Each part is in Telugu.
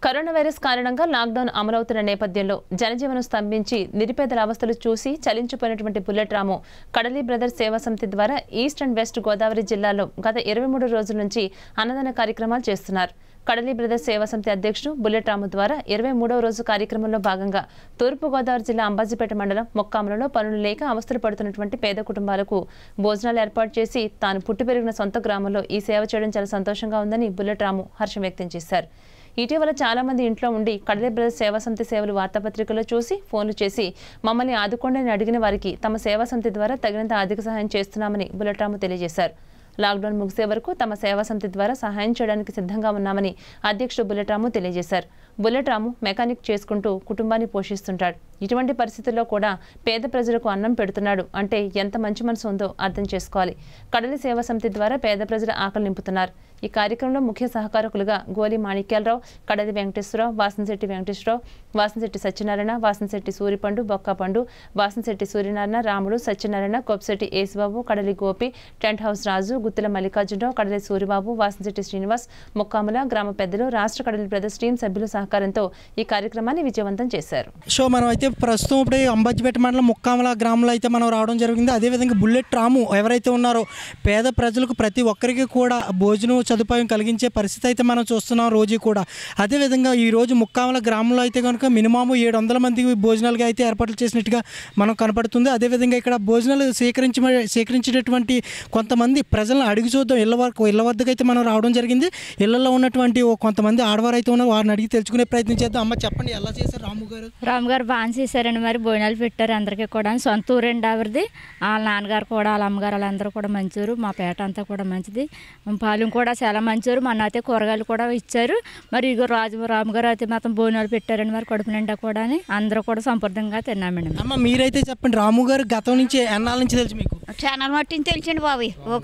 కరోనా వైరస్ కారణంగా లాక్డౌన్ అమలవుతున్న నేపథ్యంలో జనజీవనం స్తంభించి నిరుపేదల అవస్థలు చూసి చలించిపోయినటువంటి బుల్లెట్ రాము కడలి బ్రదర్స్ సేవా సమితి ద్వారా ఈస్ట్ అండ్ వెస్ట్ గోదావరి జిల్లాలో గత ఇరవై మూడు రోజుల నుంచి అన్నదాన కార్యక్రమాలు చేస్తున్నారు కడలి బ్రదర్స్ సేవా సమితి అధ్యక్షుడు బుల్లెట్ రాము ద్వారా ఇరవై మూడవ రోజు కార్యక్రమంలో భాగంగా తూర్పు గోదావరి జిల్లా అంబాజీపేట మండలం మొక్కాములలో పనులు లేక అవస్థలు పడుతున్నటువంటి పేద కుటుంబాలకు భోజనాలు ఏర్పాటు చేసి తాను పుట్టి పెరిగిన సొంత గ్రామంలో ఈ సేవ చేయడం చాలా సంతోషంగా ఉందని బుల్లెట్ రాము హర్షం వ్యక్తం చేశారు ఇటీవల చాలా మంది ఇంట్లో ఉండి కడలి బ్రదర్స్ సేవా సమితి సేవలు వార్తాపత్రికలో చూసి ఫోన్లు చేసి మమ్మల్ని ఆదుకోండి అని అడిగిన వారికి తమ సేవా సమితి ద్వారా తగినంత ఆర్థిక సహాయం చేస్తున్నామని బుల్లెట్రాము తెలియజేశారు లాక్డౌన్ ముగిసే వరకు తమ సేవా సమితి ద్వారా సహాయం చేయడానికి సిద్ధంగా ఉన్నామని అధ్యక్షుడు బుల్లెట్రాము తెలియజేశారు బుల్లెట్రాము మెకానిక్ చేసుకుంటూ కుటుంబాన్ని పోషిస్తుంటాడు ఇటువంటి పరిస్థితుల్లో కూడా పేద ప్రజలకు అన్నం పెడుతున్నాడు అంటే ఎంత మంచి మనసు ఉందో అర్థం చేసుకోవాలి కడలి సేవా సమితి ద్వారా పేద ప్రజల ఆకలి నింపుతున్నారు ఈ కార్యక్రమంలో ముఖ్య సహకారకులుగా గోలి మాణిక్యాలరావు కడలి వెంకటేశ్వరరావు వాసనశెట్టి వెంకటేశ్వరరావు వాసనశెట్టి సత్యనారాయణ వాసనశెట్టి సూరిపండు బొక్కపండు వాసనశెట్టి సూర్యనారాయణ రాముడు సత్యనారాయణ కొప్పిశెట్టి యేసుబాబు కడలి గోపి టెంట్ హౌస్ రాజు గుత్తుల మల్లికార్జునరావు కడలి సూరిబాబు వాసనశెట్టి శ్రీనివాస్ ముక్కాముల గ్రామ పెద్దలు రాష్ట్ర కడలి బ్రదర్స్ టీం సభ్యుల సహకారంతో ఈ కార్యక్రమాన్ని విజయవంతం చేశారు సో మనం అయితే ప్రస్తుతం ఇప్పుడు అంబాజీపేట మండలం ముక్కామల గ్రామంలో అయితే మనం రావడం జరిగింది అదేవిధంగా బుల్లెట్ రాము ఎవరైతే ఉన్నారో పేద ప్రజలకు ప్రతి ఒక్కరికి కూడా భోజనం సదుపాయం కలిగించే పరిస్థితి అయితే మనం చూస్తున్నాం రోజు కూడా అదేవిధంగా ఈ రోజు ముక్కామల గ్రామంలో అయితే కనుక మినిమం ఏడు వందల మంది భోజనాలుగా అయితే ఏర్పాట్లు చేసినట్టుగా మనం కనపడుతుంది అదేవిధంగా ఇక్కడ భోజనాలు సేకరించి సేకరించినటువంటి కొంతమంది ప్రజలను అడిగి చూద్దాం ఇళ్ళ వరకు ఇళ్ళ వద్దకు అయితే మనం రావడం జరిగింది ఇళ్లలో ఉన్నటువంటి ఓ కొంతమంది ఆడవారు అయితే ఉన్నారు వారిని అడిగి తెలుసుకునే ప్రయత్నం చేద్దాం అమ్మ చెప్పండి ఎలా చేశారు రాము గారు రామ్ గారు బాగా చేశారండి మరి భోజనాలు పెట్టారు అందరికీ కూడా సొంత ఊరండి ఆవిడది వాళ్ళ నాన్నగారు కూడా వాళ్ళ అమ్మగారు వాళ్ళందరూ కూడా మంచివారు మా పేట అంతా కూడా మంచిది పాలెం కూడా చాలా మంచివారు మొన్న అయితే కూరగాయలు కూడా ఇచ్చారు మరి ఇగో రాజు రామ్ గారు అయితే మాత్రం భోజనాలు పెట్టారండి మరి కడుపు నిండా కూడా అందరూ కూడా సంప్రదంగా తిన్నామండి అమ్మ మీరైతే చెప్పండి రాము గారు గతం నుంచి ఎన్నాళ్ళ నుంచి తెలుసు మీకు ఛానల్ మట్టిని తెలిసిండి బాబు ఒక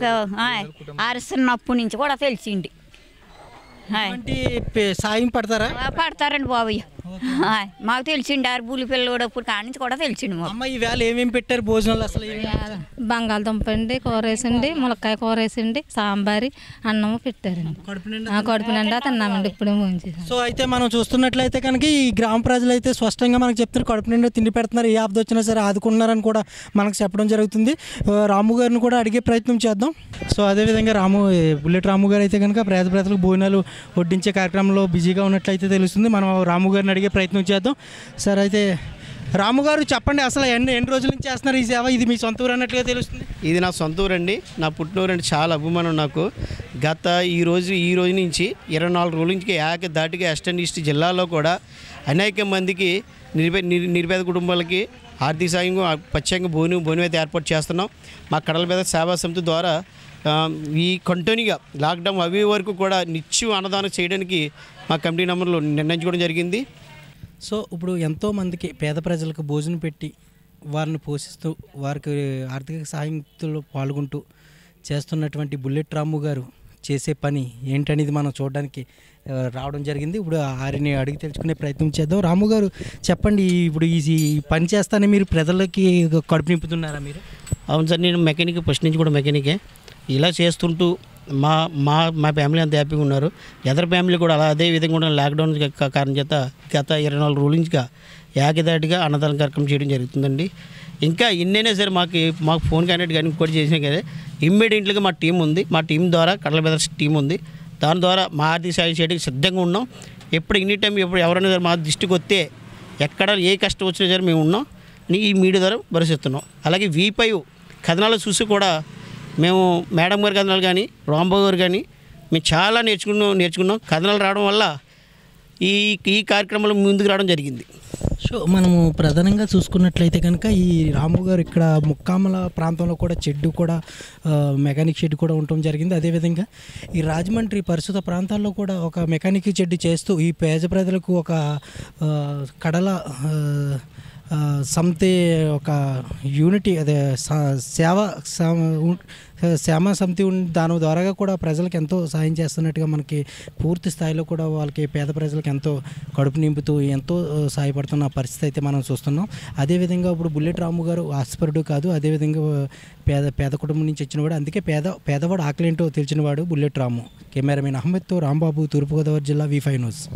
అరసినప్పటి నుంచి కూడా తెలిసిండి ఆయ్. అంటే పే- సాయం పడతారా ఆ, పడతారండి బాబు ఆయ్. మాకు తెలిసిండి ఆరు బుల్లి పిల్లడప్పుడు కాడి నుంచి కూడా తెలిసిండి మాకు అమ్మ ఈ వేళ ఏమేమి పెట్టారు భోజనాలు అసలు ఏమేమి? బంగాళదుంప అండి కూర వేసండి ములక్కాయ కూర వేసండి సాంబారి అన్నము పెట్టారండి కడుపు నిండా ఆ కడుపు నిండా తిన్నామండి ఇప్పుడు భోంచేసాం సో అయితే మనం చూస్తున్నట్లయితే కనుక ఈ గ్రామ ప్రజలు అయితే స్పష్టంగా మనకు చెప్తున్నారు కడుపు నిండా తిండి పెడుతున్నారు ఏ ఆపద వచ్చినా సరే ఆదుకుంటున్నారని కూడా మనకు చెప్పడం జరుగుతుంది ఆ, రాము గారిని కూడా అడిగే ప్రయత్నం చేద్దాం సో అదేవిధంగా రాము ఏ, బుల్లెట్ రాము గారు అయితే కనుక పేద ప్రజలకు భోజనాలు వడ్డించే కార్యక్రమంలో బిజీగా ఉన్నట్లయితే తెలుస్తుంది మనం రాము గారిని అడిగే ప్రయత్నం చేద్దాం సార్ అయితే రాము గారు చెప్పండి అసలు ఎన్ని ఎన్ని రోజుల నుంచి చేస్తున్నారు ఈ సేవ ఇది మీ సొంత ఊరు అన్నట్లుగా తెలుస్తుంది ఇది నా సొంత ఊరండి నా పుట్టినూరు అంటే చాలా అభిమానం నాకు గత ఈ రోజు ఈ రోజు నుంచి ఇరవై నాలుగు రోజుల నుంచి ఏక దాటిగా వెస్టర్న్ ఈస్ట్ జిల్లాలో కూడా అనేక మందికి నిరుపే నిరు- నిరుపేద కుటుంబాలకి ఆర్థిక సాయం ప్రత్యేకంగా భోజనం భోజనం అయితే ఏర్పాటు చేస్తున్నాం మా కడల మీద సేవా సమితి ద్వారా ఆ, ఈ కంటిన్యూగా లాక్డౌన్ అవి వరకు కూడా నిత్యం అన్నదానం చేయడానికి మా కమిటీ నెంబర్లో నిర్ణయించుకోవడం జరిగింది సో ఇప్పుడు ఎంతో మందికి పేద ప్రజలకు భోజనం పెట్టి వారిని పోషిస్తూ వారికి ఆర్థిక సాయంలో పాల్గొంటూ చేస్తున్నటువంటి బుల్లెట్ రాము గారు చేసే పని ఏంటనేది మనం చూడడానికి ఆ, రావడం జరిగింది ఇప్పుడు వారిని అడిగి తెలుసుకునే ప్రయత్నం చేద్దాం రాము గారు చెప్పండి ఇప్పుడు ఈ ఈ పని చేస్తానే మీరు ప్రజలకి కడుపు నింపుతున్నారా మీరు అవును సార్ నేను మెకానిక్ ఫస్ట్ నుంచి కూడా మెకానికే ఇలా చేస్తుంటూ మా మా మా ఫ్యామిలీ అంత హ్యాపీగా ఉన్నారు ఎదర్ ఫ్యామిలీ కూడా అలా అదే విధంగా ఉన్న లాక్డౌన్ కా- కారణం చేత గత ఇరవై నాలుగు రోజుల నుంచిగా ఏకదాటిగా అన్నదాన కార్యక్రమం చేయడం జరుగుతుందండి ఇంకా ఎన్నైనా సరే మాకు మాకు ఫోన్ కానట్టు కానీ ఇంకోటి చేసినా కానీ ఇమ్మీడియట్గా మా టీం ఉంది మా టీం ద్వారా కడల బెదర్స్ టీం ఉంది దాని ద్వారా మా ఆర్థిక సాయం చేయడానికి సిద్ధంగా ఉన్నాం ఎప్పుడు ఎనీ టైం ఎప్పుడు ఎవరైనా సరే మా దృష్టికి వస్తే ఎక్కడ ఏ కష్టం వచ్చినా సరే మేము ఉన్నాం నీ ఈ మీడియా ద్వారా భరిస్తున్నాం అలాగే వీ ఫైవ్ కథనాలు చూసి కూడా మేము మేడం గారి కథనాలు కానీ రాంబాబు గారు కానీ మేము చాలా నేర్చుకున్నాం నేర్చుకున్నాం కథనాలు రావడం వల్ల ఈ ఈ కార్యక్రమంలో ముందుకు రావడం జరిగింది సో మనము ప్రధానంగా చూసుకున్నట్లయితే కనుక ఈ రాము గారు ఇక్కడ ముక్కామల ప్రాంతంలో కూడా చెడ్డు కూడా ఆ, మెకానిక్ షెడ్ కూడా ఉండటం జరిగింది అదేవిధంగా ఈ రాజమండ్రి పరిశుద్ధ ప్రాంతాల్లో కూడా ఒక మెకానిక్ షెడ్ చేస్తూ ఈ పేద ప్రజలకు ఒక ఆ, కడల ఆ, ఆ, సమితి ఒక యూనిటీ అదే స- సేవ సమ- శ్యామ సమితి ఉన్- దాని ద్వారాగా కూడా ప్రజలకు ఎంతో సాయం చేస్తున్నట్టుగా మనకి పూర్తి స్థాయిలో కూడా వాళ్ళకి పేద ప్రజలకు ఎంతో కడుపు నింపుతూ ఎంతో ఆ, సాయపడుతున్న పరిస్థితి అయితే మనం చూస్తున్నాం అదేవిధంగా ఇప్పుడు బుల్లెట్ రాము గారు ఆస్పరుడు కాదు అదేవిధంగా పేద పేద కుటుంబం నుంచి వచ్చినవాడు అందుకే పేద పేదవాడు ఆకలేంటో తెలిసినవాడు బుల్లెట్ రాము కెమెరామెన్ అహ్మద్తో రాంబాబు తూర్పుగోదావరి జిల్లా వి ఫైవ్ న్యూస్